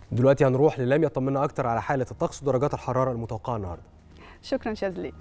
دلوقتي هنروح للام يطمنا اكتر على حاله الطقس ودرجات الحراره المتوقعه النهارده شكرا شاذلي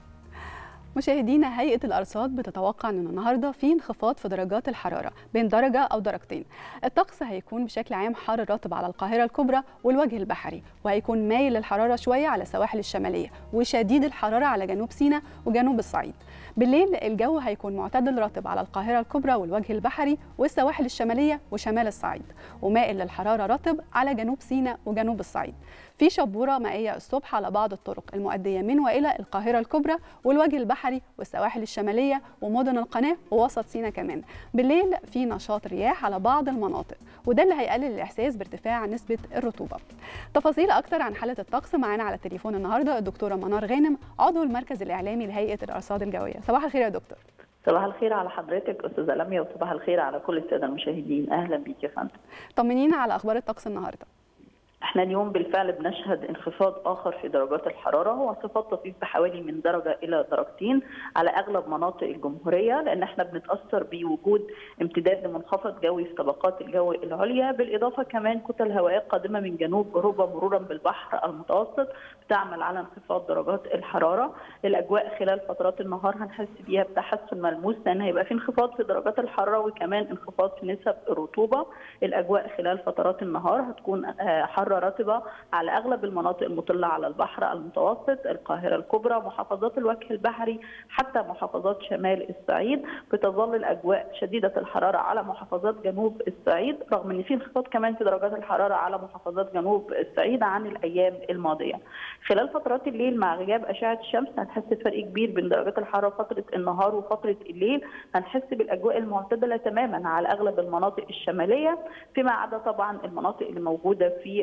مشاهدينا هيئة الأرصاد بتتوقع أن النهاردة في انخفاض في درجات الحرارة بين درجة أو درجتين الطقس هيكون بشكل عام حار رطب على القاهرة الكبرى والوجه البحري وهيكون مايل للحرارة شوية على السواحل الشمالية وشديد الحرارة على جنوب سيناء وجنوب الصعيد بالليل الجو هيكون معتدل رطب على القاهرة الكبرى والوجه البحري والسواحل الشمالية وشمال الصعيد ومائل للحرارة رطب على جنوب سيناء وجنوب الصعيد في شبورة مائية الصبح على بعض الطرق المؤدية من وإلى القاهرة الكبرى والوجه البحري والسواحل الشمالية ومدن القناة ووسط سيناء كمان بالليل في نشاط رياح على بعض المناطق وده اللي هيقلل الإحساس بارتفاع نسبة الرطوبة تفاصيل أكتر عن حالة الطقس معانا على التليفون النهاردة الدكتورة منار غانم عضو المركز الإعلامي لهيئة الأرصاد الجوية صباح الخير يا دكتور صباح الخير على حضرتك استاذه لميا وصباح الخير على كل الساده المشاهدين اهلا بيك يا فندم طمنينا على اخبار الطقس النهارده احنا اليوم بالفعل بنشهد انخفاض اخر في درجات الحراره هو انخفاض طفيف بحوالي من درجه الى درجتين على اغلب مناطق الجمهوريه لان احنا بنتاثر بوجود امتداد لمنخفض جوي في طبقات الجو العليا بالاضافه كمان كتل هوائيه قادمه من جنوب اوروبا مرورا بالبحر المتوسط بتعمل على انخفاض درجات الحراره الاجواء خلال فترات النهار هنحس بيها بتحسن ملموس لان هيبقى في انخفاض في درجات الحراره وكمان انخفاض في نسب الرطوبه الاجواء خلال فترات النهار هتكون حر حاره رطبه على اغلب المناطق المطله على البحر المتوسط القاهره الكبرى محافظات الوجه البحري حتى محافظات شمال الصعيد بتظل الاجواء شديده الحراره على محافظات جنوب الصعيد رغم ان في انخفاض كمان في درجات الحراره على محافظات جنوب الصعيد عن الايام الماضيه خلال فترات الليل مع غياب اشعه الشمس هنحس بفرق كبير بين درجات الحراره فتره النهار وفتره الليل هنحس بالاجواء المعتدله تماما على اغلب المناطق الشماليه فيما عدا طبعا المناطق اللي موجوده في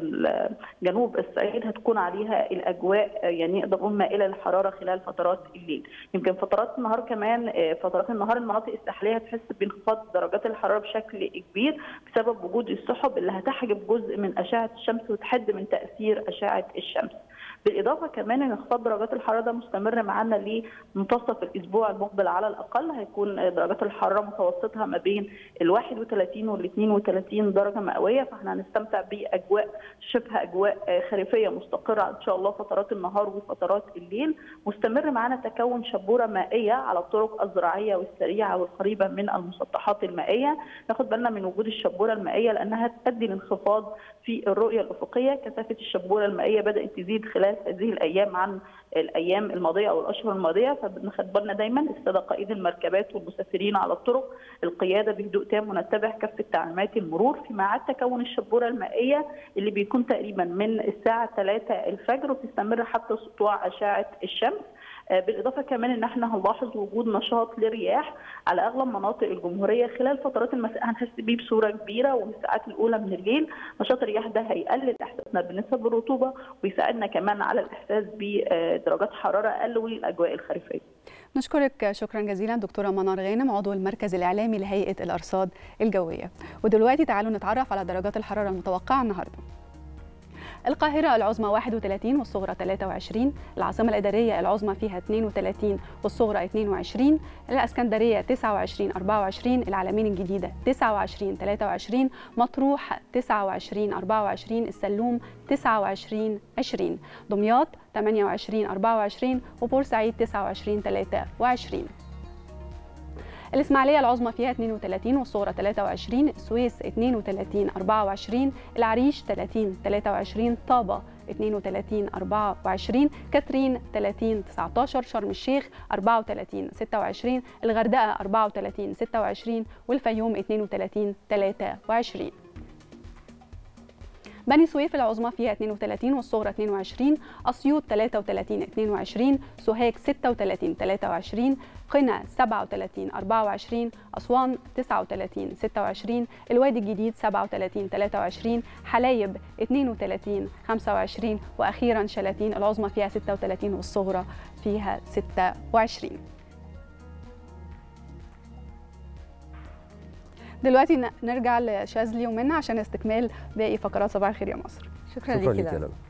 جنوب الصعيد هتكون عليها الاجواء يعني نقدر نقول مائله للحراره خلال فترات الليل يمكن فترات النهار كمان فترات النهار المناطق الساحليه هتحس بانخفاض درجات الحراره بشكل كبير بسبب وجود السحب اللي هتحجب جزء من اشعه الشمس وتحد من تاثير اشعه الشمس بالاضافه كمان ان انخفاض درجات الحراره ده مستمر معانا لمنتصف الاسبوع المقبل على الاقل هيكون درجات الحراره متوسطها ما بين ال 31 وال 32 درجه مئويه فاحنا هنستمتع باجواء شبه اجواء خريفيه مستقره ان شاء الله فترات النهار وفترات الليل مستمر معانا تكون شبوره مائيه على الطرق الزراعيه والسريعه والقريبه من المسطحات المائيه ناخد بالنا من وجود الشبوره المائيه لانها تؤدي لانخفاض في الرؤيه الافقيه كثافه الشبوره المائيه بدات تزيد خلال هذه الايام عن الايام الماضيه او الاشهر الماضيه فبناخد بالنا دايما الساده قائد المركبات والمسافرين على الطرق القياده بهدوء تام ونتبع كافه تعليمات المرور فيما عاد تكون الشبوره المائيه اللي بيكون تقريبا من الساعه 3 الفجر وتستمر حتى سطوع اشعه الشمس بالاضافه كمان ان احنا هنلاحظ وجود نشاط للرياح على اغلب مناطق الجمهوريه خلال فترات المساء هنحس بيه بصوره كبيره ومن الساعات الاولى من الليل نشاط الرياح ده هيقلل احساسنا بنسب الرطوبه ويساعدنا كمان على الاحساس بدرجات حراره اقل والاجواء الخريفيه. نشكرك شكرا جزيلا دكتوره منار غانم عضو المركز الاعلامي لهيئه الارصاد الجويه ودلوقتي تعالوا نتعرف على درجات الحراره المتوقعه النهارده. القاهرة العظمى 31 والصغرى 23 العاصمة الإدارية العظمى فيها 32 والصغرى 22 الإسكندرية 29 24 العلمين الجديدة 29 23 مطروح 29 24 السلوم 29 20 دمياط 28 24 وبورسعيد 29 23 الإسماعيلية العظمى فيها 32 والصغرى 23 السويس 32 24 العريش 30 23 طابة 32 24 كاترين 30 19 شرم الشيخ 34 26 الغردقة 34 26 والفيوم 32 23 بني سويف العظمى فيها 32 والصغرى 22 أسيوط 33 22 سوهاج 36 23 قنا 37 24 أسوان 39 26 الوادي الجديد 37 23 حلايب 32 25 وأخيرا شلاتين العظمى فيها 36 والصغرى فيها 26 دلوقتي نرجع لشاذلي ومنى عشان استكمال باقي فقرات صباح الخير يا مصر شكرا, شكرا ليكي ليك يا لنا. لنا